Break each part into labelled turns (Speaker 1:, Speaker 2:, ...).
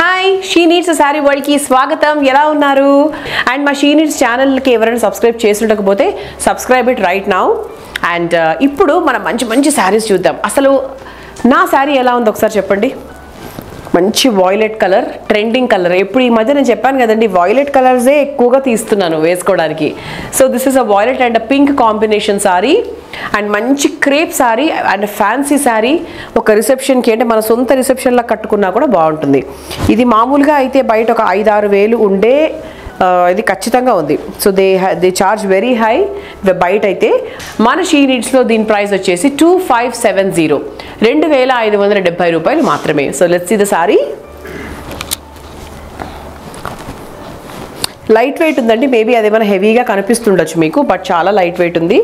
Speaker 1: hi she needs sari వరల్డ్కి స్వాగతం ఎలా ఉన్నారు అండ్ మా షీ నీడ్స్ ఛానల్కి ఎవరైనా సబ్స్క్రైబ్ చేసి ఉండకపోతే subscribe it right now and ఇప్పుడు మనం మంచి మంచి శారీస్ చూద్దాం అసలు నా శారీ ఎలా ఉంది ఒకసారి చెప్పండి మంచి వాయిలెట్ కలర్ ట్రెండింగ్ కలర్ ఎప్పుడు ఈ మధ్య నేను చెప్పాను కదండి వాయిలెట్ కలర్సే ఎక్కువగా తీస్తున్నాను వేసుకోవడానికి so this is a violet and pink combination sari and మంచి crepe sari and fancy sari ఒక రిసెప్షన్కి అంటే మన సొంత రిసెప్షన్లో కట్టుకున్నా కూడా బాగుంటుంది ఇది మామూలుగా అయితే బయట ఒక ఐదు ఆరు వేలు ఉండే ఆ, ఇది ఖచ్చితంగా ఉంది so they they charge very high బయట అయితే మన షీ నీడ్స్లో దీని ప్రైస్ వచ్చేసి టూ ఫైవ్ సెవెన్ జీరో రెండు వేల ఐదు వందల డెబ్బై రూపాయలు మాత్రమే సో లెట్స్ ఇది సారీ లైట్ వెయిట్ ఉందండి మేబీ అదేమైనా హెవీగా కనిపిస్తుండొచ్చు మీకు బట్ చాలా లైట్ వెయిట్ ఉంది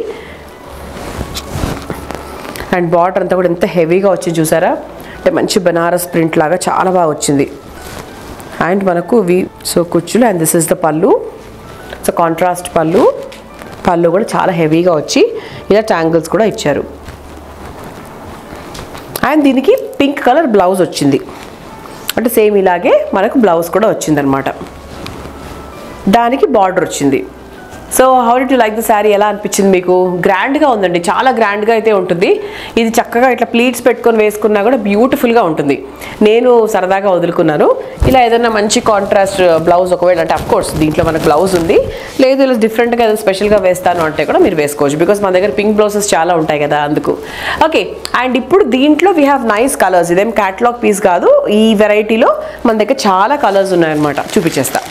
Speaker 1: అండ్ బార్డర్ అంతా కూడా ఎంత హెవీగా వచ్చింది చూసారా అంటే మంచి బనారస్ ప్రింట్ లాగా చాలా బాగా వచ్చింది అండ్ మనకు వి సో కుచ్చులు అండ్ దిస్ ఇస్ ద పళ్ళు సో కాంట్రాస్ట్ పళ్ళు పళ్ళు కూడా చాలా హెవీగా వచ్చి ఇలా ట్యాంగిల్స్ కూడా ఇచ్చారు అండ్ దీనికి పింక్ కలర్ బ్లౌజ్ వచ్చింది అంటే సేమ్ ఇలాగే మనకు బ్లౌజ్ కూడా వచ్చిందనమాట దానికి బార్డర్ వచ్చింది so how did you like the sari ఎలా అనిపించింది మీకు గ్రాండ్గా ఉందండి చాలా గ్రాండ్గా అయితే ఉంటుంది ఇది చక్కగా ఇట్లా ప్లీట్స్ పెట్టుకొని వేసుకున్నా కూడా బ్యూటిఫుల్గా ఉంటుంది నేను సరదాగా వదులుకున్నాను ఇలా ఏదైనా మంచి కాంట్రాస్ట్ బ్లౌజ్ ఒకవేళ అంటే కోర్స్ దీంట్లో మనకు బ్లౌజ్ ఉంది లేదు ఇలా డిఫరెంట్గా ఏదైనా స్పెషల్గా వేస్తాను అంటే కూడా మీరు వేసుకోవచ్చు బికాస్ మన దగ్గర పింక్ బ్లౌజెస్ చాలా ఉంటాయి కదా అందుకు ఓకే అండ్ ఇప్పుడు దీంట్లో వీ హ్యావ్ నైస్ కలర్స్ ఇదేం క్యాటలాగ్ పీస్ కాదు ఈ వెరైటీలో మన దగ్గర చాలా కలర్స్ ఉన్నాయన్నమాట చూపించేస్తా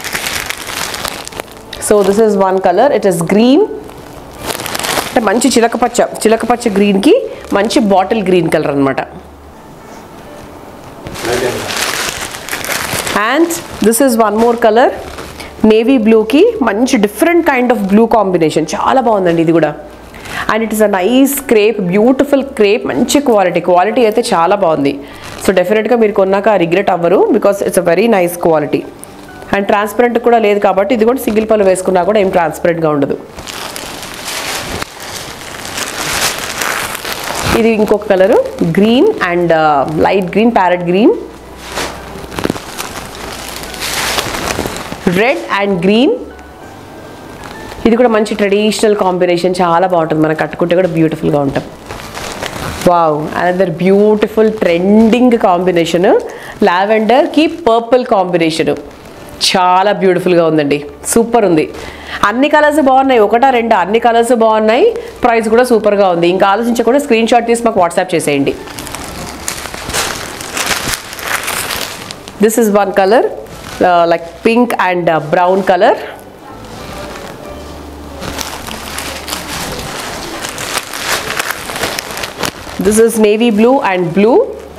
Speaker 1: so this is one colour it is green అంటే మంచి చిలకపచ్చ చిలకపచ్చ గ్రీన్కి మంచి బాటిల్ గ్రీన్ కలర్ అనమాట and this is one more colour navy బ్లూకి మంచి different kind of blue combination చాలా బాగుందండి ఇది కూడా and it is a nice crepe beautiful crepe మంచి క్వాలిటీ క్వాలిటీ అయితే చాలా బాగుంది సో డెఫినెట్గా మీరు కొన్నాక రిగ్రెట్ అవ్వరు because it's a very nice quality and transparent కూడా లేదు కాబట్టి ఇది కూడా సింగిల్ పళ్ళు వేసుకున్నా కూడా ఏం ట్రాన్స్పరెంట్గా ఉండదు ఇది ఇంకొక colour green and light green parrot green red and green ఇది కూడా మంచి ట్రెడిషనల్ కాంబినేషన్ చాలా బాగుంటుంది మనం కట్టుకుంటే కూడా బ్యూటిఫుల్గా ఉంటాం wow another beautiful trending combination లావెండర్కి పర్పుల్ కాంబినేషన్ చాలా బ్యూటిఫుల్గా ఉందండి సూపర్ ఉంది అన్ని కలర్స్ బాగున్నాయి ఒకటా రెండా అన్ని కలర్స్ బాగున్నాయి ప్రైస్ కూడా సూపర్గా ఉంది ఇంకా ఆలోచించకుండా స్క్రీన్ షాట్ తీసి మాకు వాట్సాప్ చేసేయండి this is one colour like pink and brown colour this is navy blue and blue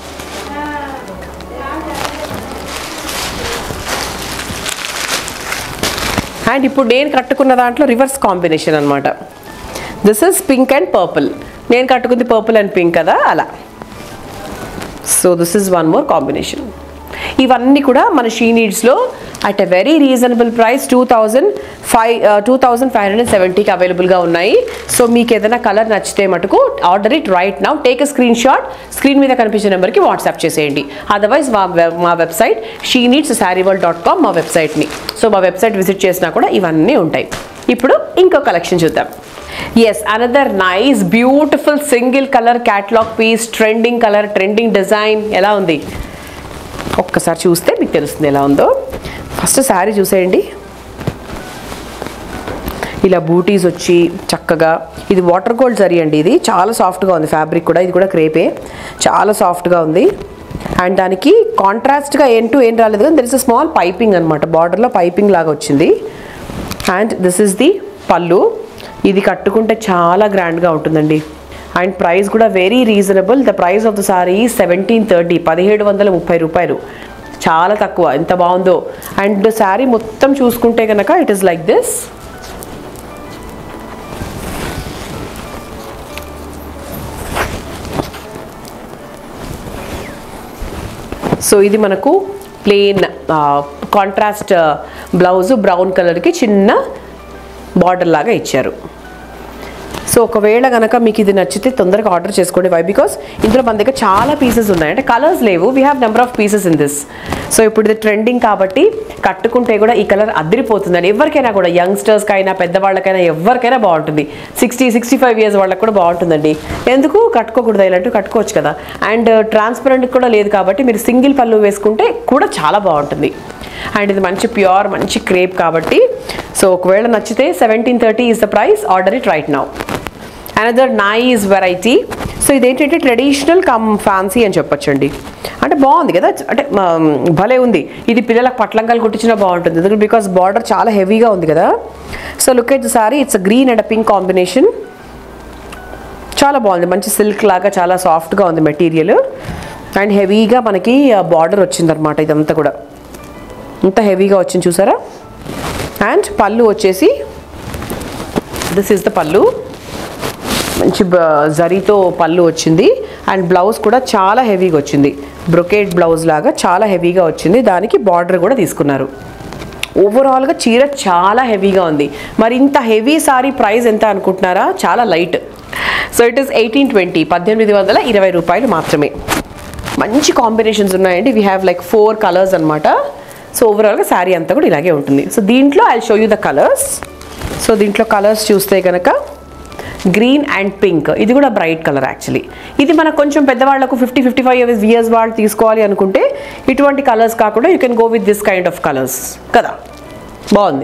Speaker 1: and ఇప్పుడు నేను కట్టుకున్న దాంట్లో రివర్స్ కాంబినేషన్ అనమాట this is pink and purple నేను కట్టుకుంది పర్పుల్ అండ్ పింక్ కదా అలా so this is one more combination ఇవన్నీ కూడా మన షీ నీడ్స్లో at a very reasonable price two thousand five two thousand five hundred సెవెంటీకి అవైలబుల్గా ఉన్నాయి సో మీకు ఏదైనా కలర్ నచ్చితే మటుకు order it right now take a screenshot screen మీద కనిపించే నెంబర్కి వాట్సాప్ చేసేయండి అదర్వైజ్ మా వెబ్ మా website she needs sari world dot com మా వెబ్సైట్ని సో మా వెబ్సైట్ విజిట్ చేసినా కూడా ఇవన్నీ ఉంటాయి ఇప్పుడు ఇంకో కలెక్షన్ చూద్దాం yes another nice beautiful single colour catalogue piece trending colour trending design ఎలా ఉంది ఒక్కసారి చూస్తే మీకు తెలుస్తుంది ఎలా ఉందో ఫస్ట్ శారీ చూసేయండి ఇలా బూటీస్ వచ్చి చక్కగా ఇది వాటర్ గోల్డ్ జరీ అండి ఇది చాలా సాఫ్ట్గా ఉంది ఫ్యాబ్రిక్ కూడా ఇది కూడా క్రేపే చాలా సాఫ్ట్గా ఉంది అండ్ దానికి కాంట్రాస్ట్గా ఏం టు ఏం రాలేదు కానీ there is a small piping అనమాట బార్డర్లో పైపింగ్ లాగా వచ్చింది అండ్ దిస్ ఇస్ ది పళ్ళు ఇది కట్టుకుంటే చాలా గ్రాండ్గా ఉంటుందండి అండ్ ప్రైస్ కూడా very reasonable the price of the sari seventeen thirty పదిహేడు వందల ముప్పై రూపాయలు చాలా తక్కువ ఎంత బాగుందో అండ్ శారీ మొత్తం చూసుకుంటే కనుక it is like this so ఇది మనకు ప్లెయిన్ కాంట్రాస్ట్ బ్లౌజ్ బ్రౌన్ కలర్కి చిన్న బార్డర్ లాగా ఇచ్చారు సో ఒకవేళ కనుక మీకు ఇది నచ్చితే తొందరగా ఆర్డర్ చేసుకోండి వై బికాస్ ఇందులో మన దగ్గర చాలా పీసెస్ ఉన్నాయి అంటే కలర్స్ లేవు we have number of pieces in this so ఇప్పుడు ఇది ట్రెండింగ్ కాబట్టి కట్టుకుంటే కూడా ఈ కలర్ అదిరిపోతుందని ఎవరికైనా కూడా యంగ్స్టర్స్కి అయినా పెద్దవాళ్ళకైనా ఎవరికైనా బాగుంటుంది సిక్స్టీ సిక్స్టీ ఫైవ్ ఇయర్స్ వాళ్ళకి కూడా బాగుంటుందండి ఎందుకు కట్టుకోకూడదు ఇలాంటివి కట్టుకోవచ్చు కదా అండ్ ట్రాన్స్పరెంట్ కూడా లేదు కాబట్టి మీరు సింగిల్ పళ్ళు వేసుకుంటే కూడా చాలా బాగుంటుంది అండ్ ఇది మంచి ప్యూర్ మంచి క్రేప్ కాబట్టి సో ఒకవేళ నచ్చితే seventeen thirty is the price order it right now another nice variety so ఇదేంటంటే ట్రెడిషనల్ కమ్ ఫ్యాన్సీ అని చెప్పొచ్చండి అంటే బాగుంది కదా అంటే మ, భలే ఉంది ఇది పిల్లలకు పట్లంకాలు కుట్టించినా బాగుంటుంది ఎందుకంటే బికాస్ బార్డర్ చాలా హెవీగా ఉంది కదా so look at the sari it's green and pink combination చాలా బాగుంది మంచి సిల్క్ లాగా చాలా సాఫ్ట్గా ఉంది మెటీరియల్ అండ్ హెవీగా మనకి బార్డర్ వచ్చిందనమాట ఇదంతా కూడా ఇంత హెవీగా వచ్చింది చూసారా అండ్ పళ్ళు వచ్చేసి దిస్ ఈస్ ద పళ్ళు మంచి బ- జరీతో పళ్ళు వచ్చింది అండ్ బ్లౌజ్ కూడా చాలా హెవీగా వచ్చింది బ్రొకేట్ బ్లౌజ్ లాగా చాలా హెవీగా వచ్చింది దానికి బార్డర్ కూడా తీసుకున్నారు ఓవరాల్గా చీర చాలా హెవీగా ఉంది మరి ఇంత హెవీ సారీ ప్రైస్ ఎంత అనుకుంటున్నారా చాలా light so it is eighteen twenty పద్దెనిమిది వందల ఇరవై రూపాయలు మాత్రమే మంచి కాంబినేషన్స్ ఉన్నాయండి we have like four colours అనమాట సో ఓవరాల్గా శారీ అంతా కూడా ఇలాగే ఉంటుంది సో దీంట్లో I show you the colours so దీంట్లో కలర్స్ చూస్తే కనుక గ్రీన్ అండ్ పింక్ ఇది కూడా బ్రైట్ కలర్ యాక్చువల్లీ ఇది మనకు కొంచెం పెద్దవాళ్ళకు fifty fifty five years years వాళ్ళు తీసుకోవాలి అనుకుంటే ఇటువంటి కలర్స్ కాకుండా you can go with this kind of colours కదా బాగుంది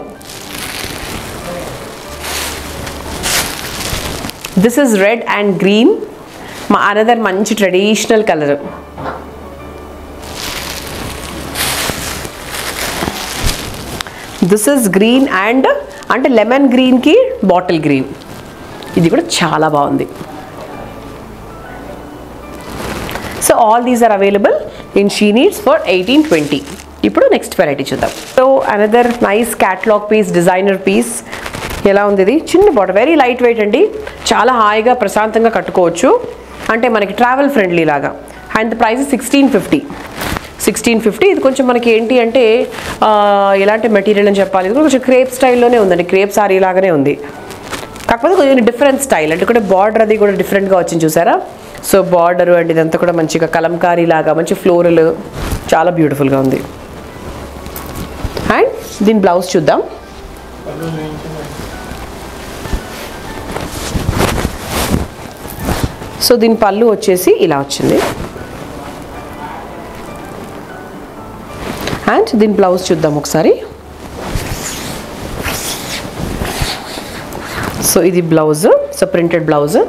Speaker 1: this is red and green మా అనదర్ మంచి traditional colour this is green and అంటే లెమన్ గ్రీన్కి బాటిల్ గ్రీన్ ఇది కూడా చాలా బాగుంది so all these are available in she needs for eighteen twenty ఇప్పుడు నెక్స్ట్ వెరైటీ చూద్దాం so another nice catalogue piece designer piece ఎలా ఉంది ఇది చిన్న బాటర్ వెరీ లైట్ వెయిట్ అండి చాలా హాయిగా ప్రశాంతంగా కట్టుకోవచ్చు అంటే మనకి ట్రావెల్ ఫ్రెండ్లీ లాగా and the price sixteen fifty sixteen fifty ఇది కొంచెం మనకి ఏంటి అంటే ఆ, ఎలాంటి మెటీరియల్ అని చెప్పాలి ఇది కూడా కొంచెం క్రేప్ స్టైల్లోనే ఉందండి క్రేప్ సారీ లాగానే ఉంది కాకపోతే కొంచెం డిఫరెంట్ స్టైల్ అంటే కూడా బార్డర్ అది కూడా డిఫరెంట్గా వచ్చింది చూసారా సో బార్డర్ అండ్ ఇదంతా కూడా మంచిగా కలంకారీ లాగా మంచి ఫ్లోరల్ చాలా బ్యూటిఫుల్గా ఉంది అండ్ దీని బ్లౌజ్ చూద్దాం సో దీని పళ్ళు వచ్చేసి ఇలా వచ్చింది అండ్ దీని బ్లౌజ్ చూద్దాం ఒకసారి సో ఇది blouse so printed blouse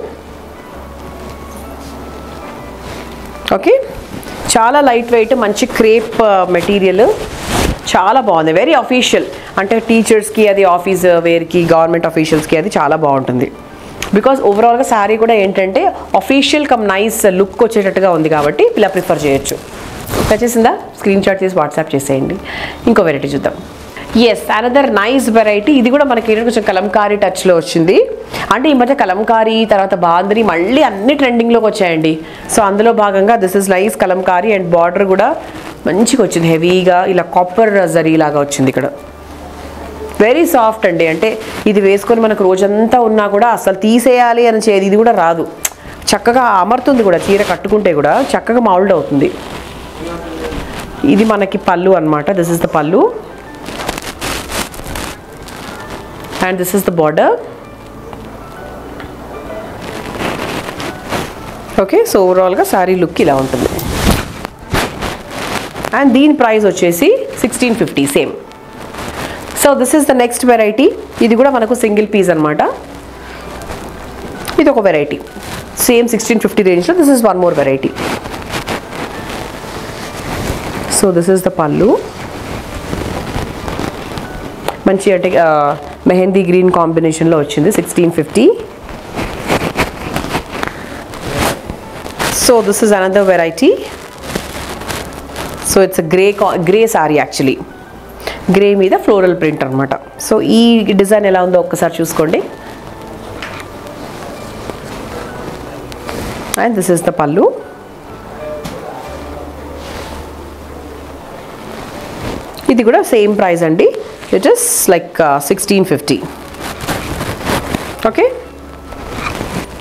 Speaker 1: okay చాలా లైట్ వెయిట్ మంచి క్రేప్ మెటీరియల్ చాలా బాగుంది వెరీ అఫీషియల్ అంటే టీచర్స్కి అది ఆఫీస్ వేర్కి గవర్నమెంట్ అఫీషియల్స్కి అది చాలా బాగుంటుంది బికాజ్ ఓవరాల్గా శారీ కూడా ఏంటంటే అఫీషియల్ కమ్ నైస్ లుక్ వచ్చేటట్టుగా ఉంది కాబట్టి ఇలా ప్రిఫర్ చేయొచ్చు వచ్చేసిందా స్క్రీన్ షాట్ చేసి వాట్సాప్ చేసేయండి ఇంకో వెరైటీ చూద్దాం ఎస్ అనదర్ నైస్ వెరైటీ ఇది కూడా మనకి ఏంటంటే కొంచెం కలంకారీ టచ్లో వచ్చింది అంటే ఈ మధ్య కలంకారీ తర్వాత బాంద్రీ మళ్ళీ అన్ని ట్రెండింగ్లోకి వచ్చాయండి సో అందులో భాగంగా this is nice kalamkari and border కూడా మంచిగా వచ్చింది హెవీగా ఇలా కాపర్ జరీ లాగా వచ్చింది ఇక్కడ వెరీ సాఫ్ట్ అండి అంటే ఇది వేసుకొని మనకు రోజంతా ఉన్నా కూడా అసలు తీసేయాలి అని చేది ఇది కూడా రాదు చక్కగా అమరుతుంది కూడా చీర కట్టుకుంటే కూడా చక్కగా మౌల్డ్ అవుతుంది ఇది మనకి పళ్ళు అన్నమాట దిస్ ఇస్ ద పళ్ళు and this is the border okay so ఓవరాల్గా శారీ లుక్ ఇలా ఉంటుంది అండ్ దీని ప్రైస్ వచ్చేసి sixteen fifty same so this is the next variety ఇది కూడా మనకు సింగిల్ పీస్ అనమాట ఇది ఒక వెరైటీ సేమ్ సిక్స్టీన్ ఫిఫ్టీ రేంజ్లో this is one more variety so this is the పళ్ళు మంచి అంటే ఆ, మెహందీ గ్రీన్ కాంబినేషన్లో వచ్చింది sixteen fifty so this is another variety so it's grey grey sari actually grey మీద ఫ్లోరల్ ప్రింట్ అనమాట సో ఈ డిజైన్ ఎలా ఉందో ఒక్కసారి చూసుకోండి అండ్ దిస్ ఇస్ ద పళ్ళు ఇది కూడా సేమ్ ప్రైస్ అండి it is like sixteen fifty okay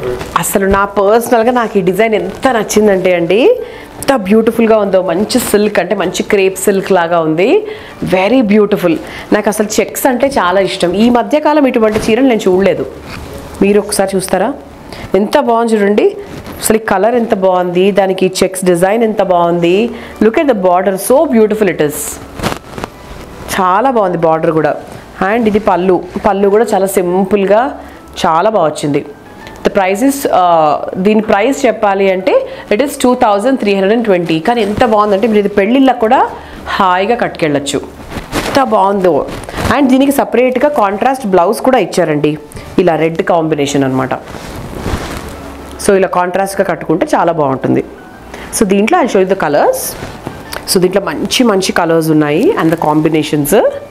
Speaker 1: అసలు నా పర్సనల్గా నాకు ఈ డిజైన్ ఎంత నచ్చిందంటే అండి ఎంత బ్యూటిఫుల్గా ఉందో మంచి సిల్క్ అంటే మంచి క్రేప్ సిల్క్ లాగా ఉంది వెరీ బ్యూటిఫుల్ నాకు అసలు చెక్స్ అంటే చాలా ఇష్టం ఈ మధ్యకాలం ఇటువంటి చీరలు నేను చూడలేదు మీరు ఒకసారి చూస్తారా ఎంత బాగుంది చూడండి అసలు ఈ కలర్ ఎంత బాగుంది దానికి చెక్స్ డిజైన్ ఎంత బాగుంది look at the border so beautiful it is చాలా బాగుంది బార్డర్ కూడా అండ్ ఇది పళ్ళు పళ్ళు కూడా చాలా సింపుల్గా చాలా బాగా వచ్చింది ద ప్రైస్ ఇస్ దీని ప్రైస్ చెప్పాలి అంటే it is two thousand three hundred and twenty కానీ ఎంత బాగుందంటే మీరు ఇది పెళ్ళిళ్ళకి కూడా హాయిగా కట్టుకెళ్ళచ్చు ఎంత బాగుందో అండ్ దీనికి సపరేట్గా కాంట్రాస్ట్ బ్లౌజ్ కూడా ఇచ్చారండి ఇలా రెడ్ కాంబినేషన్ అనమాట సో ఇలా కాంట్రాస్ట్గా కట్టుకుంటే చాలా బాగుంటుంది సో దీంట్లో I show the colours so దీంట్లో మంచి మంచి కలర్స్ ఉన్నాయి and the combinations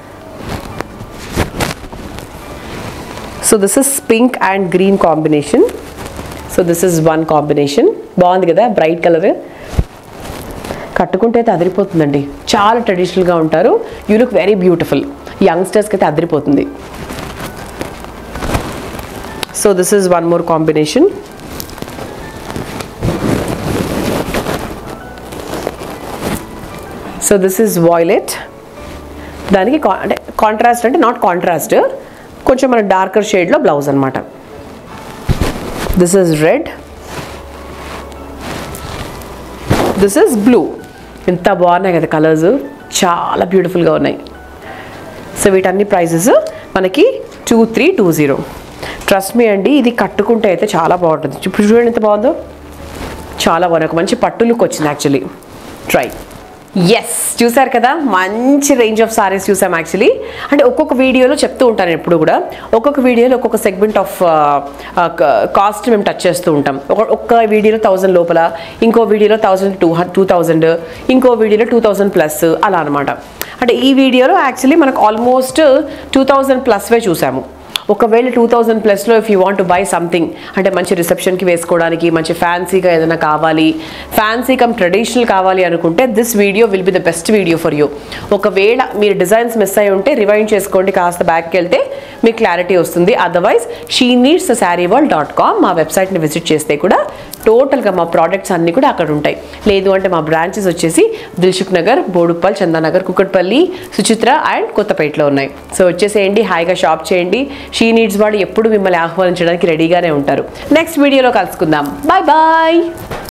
Speaker 1: so this is pink and green combination so this is one combination బాగుంది కదా బ్రైట్ కలర్ కట్టుకుంటే అయితే అదిరిపోతుందండి చాలా ట్రెడిషనల్గా ఉంటారు యూ లుక్ వెరీ బ్యూటిఫుల్ యంగ్స్టర్స్కి అయితే అదిరిపోతుంది so this is one more combination so this is violet దానికి కా- అంటే కాంట్రాస్ట్ అంటే నాట్ కాంట్రాస్ట్ కొంచెం మన డార్కర్ షేడ్లో బ్లౌజ్ అనమాట this is red this is blue ఎంత బాగున్నాయి కదా కలర్స్ చాలా బ్యూటిఫుల్గా ఉన్నాయి సో వీటన్ని ప్రైజెస్ మనకి two three two zero trust me అండి ఇది కట్టుకుంటే అయితే చాలా బాగుంటుంది ఇప్పుడు చూడండి ఎంత బాగుందో చాలా బాగుంది ఒక మంచి పట్టు లుక్ వచ్చింది యాక్చువల్లీ ట్రై ఎస్ చూసారు కదా మంచి రేంజ్ ఆఫ్ సారీస్ చూసాం యాక్చువల్లీ అంటే ఒక్కొక్క వీడియోలో చెప్తూ ఉంటాను ఎప్పుడు కూడా ఒక్కొక్క వీడియోలో ఒక్కొక్క సెగ్మెంట్ ఆఫ్ కాస్ట్ మేము టచ్ చేస్తూ ఉంటాం ఒక ఒక్క వీడియోలో థౌజండ్ లోపల ఇంకో వీడియోలో థౌజండ్ టూ టూ థౌజండ్ ఇంకో వీడియోలో టూ థౌజండ్ ప్లస్ అలా అనమాట అంటే ఈ వీడియోలో యాక్చువల్లీ మనకు ఆల్మోస్ట్ టూ థౌజండ్ ప్లస్వే చూసాము ఒకవేళ టూ థౌజండ్ ప్లస్లో if you want to buy something అంటే మంచి రిసెప్షన్కి వేసుకోవడానికి మంచి ఫ్యాన్సీగా ఏదైనా కావాలి ఫ్యాన్సీ కమ్ ట్రెడిషనల్ కావాలి అనుకుంటే this video will be the best video for you ఒకవేళ మీరు డిజైన్స్ మిస్ అయి ఉంటే రివైండ్ చేసుకోండి కాస్త బ్యాక్కి వెళ్తే మీకు క్లారిటీ వస్తుంది otherwise she needs sari world dot com మా వెబ్సైట్ని విజిట్ చేస్తే కూడా టోటల్గా మా ప్రోడక్ట్స్ అన్నీ కూడా అక్కడ ఉంటాయి లేదు అంటే మా బ్రాంచెస్ వచ్చేసి దిల్సుఖ్ నగర్ బోడుప్పల్ చందానగర్ కుకట్పల్లి సుచిత్ర అండ్ కొత్తపేటలో ఉన్నాయి సో వచ్చేసేయండి హాయిగా షాప్ చేయండి షీ నీడ్స్ వాడు ఎప్పుడు మిమ్మల్ని ఆహ్వానించడానికి రెడీగానే ఉంటారు నెక్స్ట్ వీడియోలో కలుసుకుందాం బాయ్ బాయ్